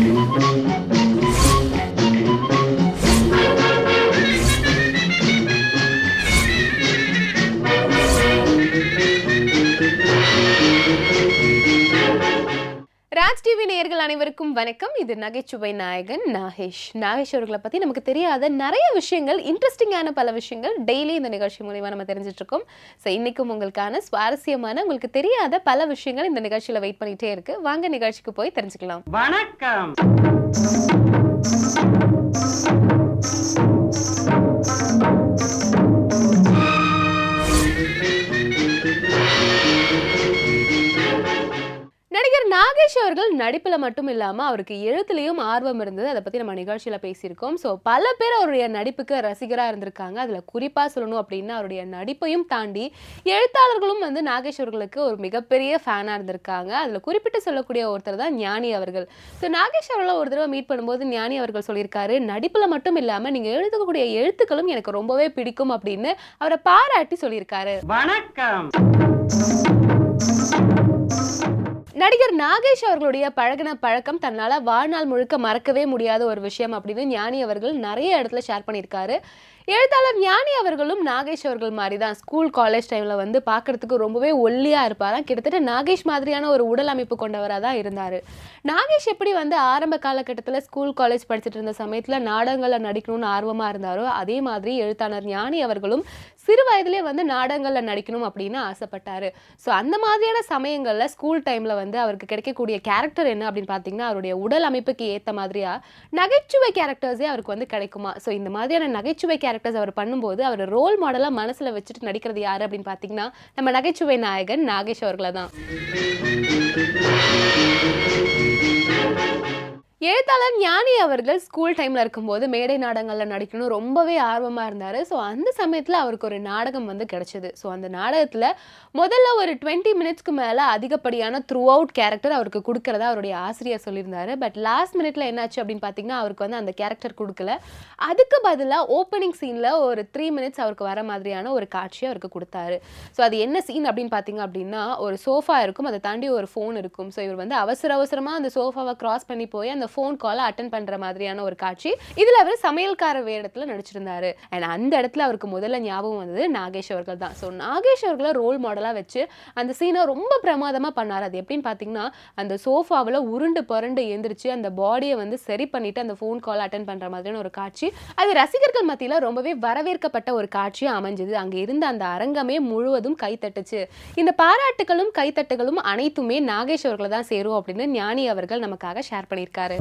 Raj TV நேயர்கள் அனைவருக்கும் வணக்கம் இது நகைச்சுவை நாயகன் நாகேஷ் நாகேஷ் அவர்களை பத்தி நமக்கு தெரியாத நிறைய விஷயங்கள் இன்ட்ரெஸ்டிங்கான பல விஷயங்கள் டெய்லி இந்த நிகழ்ச்சி மூலியமா நம்ம தெரிஞ்சிட்டு இருக்கோம் ஸோ இன்னைக்கும் உங்களுக்கான சுவாரஸ்யமான உங்களுக்கு தெரியாத பல விஷயங்கள் இந்த நிகழ்ச்சியில வெயிட் பண்ணிட்டே இருக்கு வாங்க நிகழ்ச்சிக்கு போய் தெரிஞ்சுக்கலாம் வணக்கம் நடிகர் நாகேஷ் அவர்கள் நடிப்புல மட்டும் இல்லாம அவருக்கு எழுத்துலயும் ஆர்வம் இருந்தது அதை பத்தி நம்ம நிகழ்ச்சியில பேசியிருக்கோம் ஸோ பல பேர் அவருடைய நடிப்புக்கு ரசிகரா இருந்திருக்காங்க அதுல குறிப்பா சொல்லணும் அப்படின்னா அவருடைய நடிப்பையும் தாண்டி எழுத்தாளர்களும் வந்து நாகேஷ் அவர்களுக்கு ஒரு மிகப்பெரிய ஃபேனா இருந்திருக்காங்க அதுல குறிப்பிட்டு சொல்லக்கூடிய ஒருத்தர் தான் ஞானி அவர்கள் ஸோ நாகேஷ் அவர்களை ஒரு தடவை மீட் பண்ணும்போது ஞானி அவர்கள் சொல்லியிருக்காரு நடிப்புல மட்டும் இல்லாம நீங்க எழுதக்கூடிய எழுத்துக்களும் எனக்கு ரொம்பவே பிடிக்கும் அப்படின்னு அவரை பாராட்டி சொல்லியிருக்காரு வணக்கம் நடிகர் நாகேஷ் அவர்களுடைய பழகின பழக்கம் தன்னால வாழ்நாள் முழுக்க மறக்கவே முடியாத ஒரு விஷயம் அப்படின்னு ஞானி அவர்கள் நிறைய இடத்துல ஷேர் பண்ணியிருக்காரு எழுத்தாளர் ஞானி அவர்களும் நாகேஷ் அவர்கள் மாதிரி தான் ஸ்கூல் காலேஜ் டைமில் வந்து பார்க்கறதுக்கு ரொம்பவே ஒல்லியாக இருப்பாராம் கிட்டத்தட்ட நாகேஷ் மாதிரியான ஒரு உடல் அமைப்பு கொண்டவராக தான் இருந்தார் நாகேஷ் எப்படி வந்து ஆரம்ப காலகட்டத்தில் ஸ்கூல் காலேஜ் படிச்சுட்டு இருந்த சமயத்தில் நாடகங்களில் நடிக்கணும்னு ஆர்வமாக இருந்தாரோ அதே மாதிரி எழுத்தாளர் ஞானி அவர்களும் சிறு வயதிலே வந்து நாடகங்களில் நடிக்கணும் அப்படின்னு ஆசைப்பட்டாரு ஸோ அந்த மாதிரியான சமயங்களில் ஸ்கூல் டைமில் வந்து அவருக்கு கிடைக்கக்கூடிய கேரக்டர் என்ன அப்படின்னு பார்த்தீங்கன்னா அவருடைய உடல் அமைப்புக்கு ஏற்ற மாதிரியா நகைச்சுவை கேரக்டர்ஸே அவருக்கு வந்து கிடைக்குமா ஸோ இந்த மாதிரியான நகைச்சுவை கேரக்டர்ஸ் அவர் பண்ணும்போது அவர் ரோல் மாடலாக மனசில் வச்சுட்டு நடிக்கிறது யார் அப்படின்னு பார்த்தீங்கன்னா நம்ம நகைச்சுவை நாயகன் நாகேஷ் அவர்களை தான் எழுத்தாளர் ஞானி அவர்கள் ஸ்கூல் டைமில் இருக்கும்போது மேடை நாடகங்களில் நடிக்கணும் ரொம்பவே ஆர்வமாக இருந்தார் ஸோ அந்த சமயத்தில் அவருக்கு ஒரு நாடகம் வந்து கிடைச்சது ஸோ அந்த நாடகத்தில் முதல்ல ஒரு டுவெண்ட்டி மினிட்ஸ்க்கு மேலே அதிகப்படியான த்ரூ அவுட் கேரக்டர் அவருக்கு கொடுக்கறதா அவருடைய ஆசிரியர் சொல்லியிருந்தாரு பட் லாஸ்ட் மினிட்ல என்னாச்சு அப்படின்னு பார்த்தீங்கன்னா அவருக்கு வந்து அந்த கேரக்டர் கொடுக்கல அதுக்கு பதிலாக ஓப்பனிங் சீனில் ஒரு த்ரீ மினிட்ஸ் அவருக்கு வர மாதிரியான ஒரு காட்சியை அவருக்கு கொடுத்தாரு ஸோ அது என்ன சீன் அப்படின்னு பார்த்தீங்க அப்படின்னா ஒரு சோஃபா இருக்கும் அதை தாண்டி ஒரு ஃபோன் இருக்கும் ஸோ இவர் வந்து அவசர அவசரமாக அந்த சோஃபாவை கிராஸ் பண்ணி போய் அந்த ஃபோன் காலை அட்டன் பண்ணுற மாதிரியான ஒரு காட்சி இதில் அவர் சமையல்கார வேடத்தில் நடிச்சிருந்தாரு அண்ட் அந்த இடத்துல அவருக்கு முதல்ல ஞாபகம் வந்தது நாகேஷ் அவர்கள் தான் ஸோ நாகேஷ் அவர்களை ரோல் மாடலாக வச்சு அந்த சீனை ரொம்ப பிரமாதமாக பண்ணார் அது எப்படின்னு பார்த்தீங்கன்னா அந்த சோஃபாவில் உருண்டு புரண்டு எந்திரிச்சு அந்த பாடியை வந்து சரி பண்ணிட்டு அந்த ஃபோன் கால் அட்டன் பண்ணுற மாதிரியான ஒரு காட்சி அது ரசிகர்கள் மத்தியில் ரொம்பவே வரவேற்கப்பட்ட ஒரு காட்சியாக அமைஞ்சது அங்கே இருந்த அந்த அரங்கமே முழுவதும் கைத்தட்டுச்சு இந்த பாராட்டுகளும் கைத்தட்டுகளும் அனைத்துமே நாகேஷ் அவர்களை தான் சேரும் அப்படின்னு ஞானி அவர்கள் நமக்காக ஷேர் பண்ணியிருக்காரு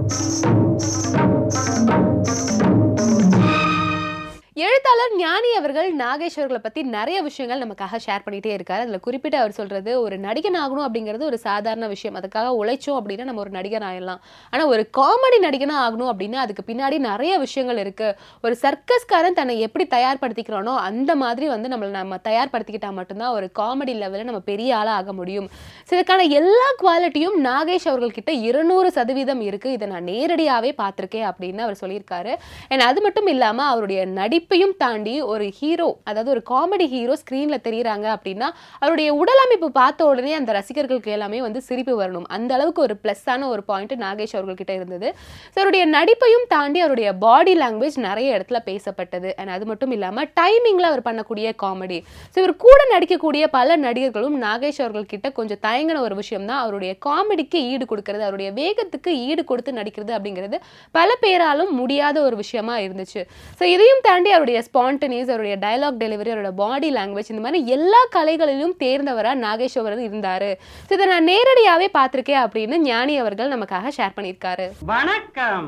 எழுத்தாளர் ஞானி அவர்கள் நாகேஷ் அவர்களை பற்றி நிறைய விஷயங்கள் நமக்காக ஷேர் பண்ணிகிட்டே இருக்காரு அதில் குறிப்பிட்டு அவர் சொல்கிறது ஒரு நடிகன் ஆகணும் அப்படிங்கிறது ஒரு சாதாரண விஷயம் அதுக்காக உழைச்சோம் அப்படின்னா நம்ம ஒரு நடிகன் ஆயிடலாம் ஆனால் ஒரு காமெடி நடிகனாக ஆகணும் அப்படின்னா அதுக்கு பின்னாடி நிறைய விஷயங்கள் இருக்குது ஒரு சர்க்கஸ்காரன் தன்னை எப்படி தயார்படுத்திக்கிறானோ அந்த மாதிரி வந்து நம்மளை நம்ம தயார்படுத்திக்கிட்டா மட்டும்தான் ஒரு காமெடி லெவலில் நம்ம பெரிய ஆளாக ஆக முடியும் ஸோ இதுக்கான எல்லா குவாலிட்டியும் நாகேஷ் அவர்கள்கிட்ட இருநூறு சதவீதம் இருக்குது இதை நான் நேரடியாகவே பார்த்துருக்கேன் அப்படின்னு அவர் சொல்லியிருக்காரு அண்ட் அது மட்டும் இல்லாமல் அவருடைய நடிப்பையும் தாண்டி ஒரு ஹீரோ அதாவது ஒரு காமெடி ஹீரோ ஸ்க்ரீனில் தெரியுறாங்க அப்படின்னா அவருடைய உடல் அமைப்பு பார்த்த உடனே அந்த ரசிகர்களுக்கு எல்லாமே வந்து சிரிப்பு வரணும் அந்த அளவுக்கு ஒரு ப்ளஸ்ஸான ஒரு பாயிண்ட் நாகேஷ் அவர்கள்கிட்ட இருந்தது ஸோ அவருடைய நடிப்பையும் தாண்டி அவருடைய பாடி லாங்குவேஜ் நிறைய இடத்துல பேசப்பட்டது அண்ட் அது மட்டும் இல்லாமல் டைமிங்கில் அவர் பண்ணக்கூடிய காமெடி ஸோ இவர் கூட நடிக்கக்கூடிய பல நடிகர்களும் நாகேஷ் அவர்கள் கிட்ட கொஞ்சம் தயங்கின ஒரு விஷயம் தான் அவருடைய காமெடிக்கு ஈடு கொடுக்கறது அவருடைய வேகத்துக்கு ஈடு கொடுத்து நடிக்கிறது அப்படிங்கிறது பல பேராலும் முடியாத ஒரு விஷயமா இருந்துச்சு ஸோ இதையும் தாண்டி அவருடைய ஸ்பான்டனியஸ் அவருடைய டயலாக் டெலிவரி அவருடைய பாடி லாங்குவேஜ் இந்த மாதிரி எல்லா கலைகளிலும் தேர்ந்தவராக நாகேஷ் அவர்கள் இருந்தார் ஸோ இதை நான் நேரடியாகவே பார்த்துருக்கேன் அப்படின்னு ஞானி அவர்கள் நமக்காக ஷேர் பண்ணியிருக்காரு வணக்கம்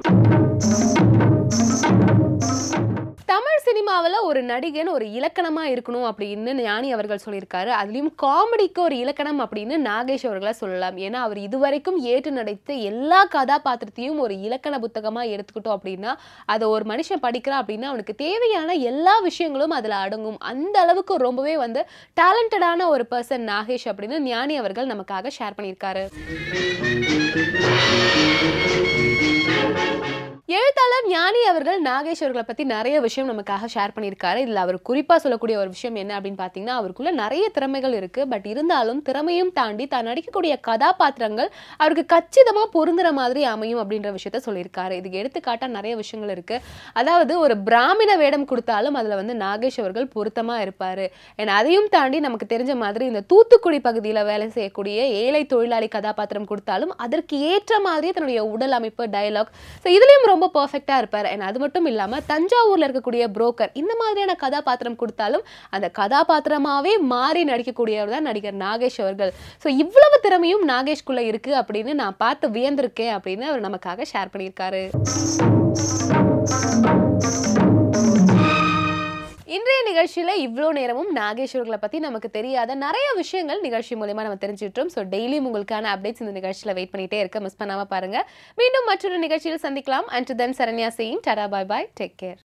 தமிழ் சினிமாவில் ஒரு நடிகன் ஒரு இலக்கணமாக இருக்கணும் அப்படின்னு ஞானி அவர்கள் சொல்லியிருக்காரு அதுலேயும் காமெடிக்கு ஒரு இலக்கணம் அப்படின்னு நாகேஷ் அவர்களை சொல்லலாம் ஏன்னா அவர் இதுவரைக்கும் ஏற்று நடித்த எல்லா கதாபாத்திரத்தையும் ஒரு இலக்கண புத்தகமாக எடுத்துக்கிட்டோம் அப்படின்னா அதை ஒரு மனுஷன் படிக்கிறான் அப்படின்னா அவனுக்கு தேவையான எல்லா விஷயங்களும் அதில் அடங்கும் அந்த அளவுக்கு ரொம்பவே வந்து டேலண்டடான ஒரு பர்சன் நாகேஷ் அப்படின்னு ஞானி அவர்கள் நமக்காக ஷேர் பண்ணியிருக்காரு எழுத்தாளர் ஞானி ஞானி அவர்கள் நாகேஷ் அவர்களை பத்தி நிறைய விஷயம் நமக்காக ஷேர் பண்ணியிருக்காரு இதுல அவர் குறிப்பா சொல்லக்கூடிய ஒரு விஷயம் என்ன அப்படின்னு பாத்தீங்கன்னா அவருக்குள்ள நிறைய திறமைகள் இருக்கு பட் இருந்தாலும் திறமையும் தாண்டி தான் நடிக்கக்கூடிய கதாபாத்திரங்கள் அவருக்கு கச்சிதமா பொருந்துற மாதிரி அமையும் அப்படின்ற விஷயத்த சொல்லியிருக்காரு இதுக்கு எடுத்துக்காட்டா நிறைய விஷயங்கள் இருக்கு அதாவது ஒரு பிராமண வேடம் கொடுத்தாலும் அதுல வந்து நாகேஷ் அவர்கள் பொருத்தமா இருப்பாரு ஏன்னா அதையும் தாண்டி நமக்கு தெரிஞ்ச மாதிரி இந்த தூத்துக்குடி பகுதியில வேலை செய்யக்கூடிய ஏழை தொழிலாளி கதாபாத்திரம் கொடுத்தாலும் அதற்கு ஏற்ற மாதிரியே தன்னுடைய உடல் அமைப்பு டயலாக் ஸோ இதுலயும் ரொம்ப பர்ஃபெக்டா இருப்பார் ஏன்னா அது மட்டும் இல்லாம தஞ்சாவூர்ல இருக்கக்கூடிய புரோக்கர் இந்த மாதிரியான கதாபாத்திரம் கொடுத்தாலும் அந்த கதாபாத்திரமாவே மாறி நடிக்கக்கூடியவர் தான் நடிகர் நாகேஷ் அவர்கள் ஸோ இவ்வளவு திறமையும் நாகேஷ்குள்ள இருக்கு அப்படின்னு நான் பார்த்து வியந்திருக்கேன் அப்படின்னு அவர் நமக்காக ஷேர் பண்ணியிருக்காரு இன்றைய நிகழ்ச்சியில இவ்வளோ நேரமும் நாகேஸ்வரர்களை பத்தி நமக்கு தெரியாத நிறைய விஷயங்கள் நிகழ்ச்சி மூலமா நம்ம தெரிஞ்சுக்கிட்டோம் ஸோ டெய்லியும் உங்களுக்கான அப்டேட்ஸ் இந்த நிகழ்ச்சியில வெயிட் பண்ணிட்டே இருக்க மிஸ் பண்ணாம பாருங்க மீண்டும் மற்றொரு நிகழ்ச்சியில் சந்திக்கலாம் அண்ட் தென் சரண்யா சிங் டரா பாய் பாய் டேக் கேர்